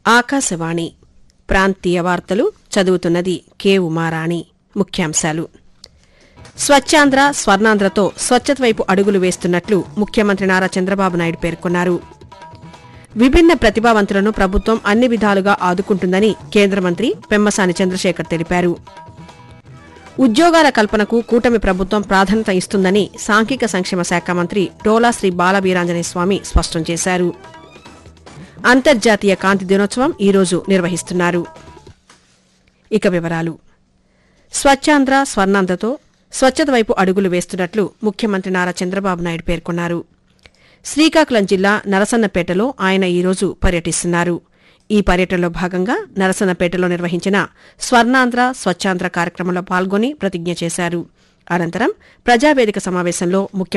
ఆకాశవాణి ప్రాంతీయ వార్తలు చదువుతున్నది కె ఉమారాణి ముఖ్యాంశాలు స్వచ్ఛాంధ్ర స్వర్ణాంధ్రతో స్వచ్ఛత వైపు అడుగులు వేస్తున్నట్లు ముఖ్యమంత్రి నారా చంద్రబాబు నాయుడు పేర్కొన్నారు విభిన్న ప్రతిభావంతులను ప్రభుత్వం అన్ని విధాలుగా ఆదుకుంటుందని కేంద్ర మంత్రి పెమ్మసాని చంద్రశేఖర్ తెలిపారు ఉద్యోగాల కల్పనకు కూటమి ప్రభుత్వం ప్రాధాన్యత ఇస్తుందని సాంఘిక సంక్షేమ శాఖ మంత్రి డోలా శ్రీ బాలవీరాంజనేయ స్వామి స్పష్టం చేశారు అంతర్జాతీయ కాంతి దినోత్సవం ఈరోజు నిర్వహిస్తున్నారు ఇక వివరాలు స్వచ్ఛాంధ్ర స్వర్ణాంధ్రతో స్వచ్ఛత వైపు అడుగులు వేస్తున్నట్లు ముఖ్యమంత్రి నారా చంద్రబాబు నాయుడు పేర్కొన్నారు శ్రీకాకుళం జిల్లా నరసన్నపేటలో ఆయన ఈరోజు పర్యటిస్తున్నారు ఈ పర్యటనలో భాగంగా నరసన్నపేటలో నిర్వహించిన స్వర్ణాంధ్ర స్వచ్ఛాంధ్ర కార్యక్రమంలో పాల్గొని ప్రతిజ్ఞ చేశారు అనంతరం ప్రజావేదిక సమావేశంలో ముఖ్యమంత్రి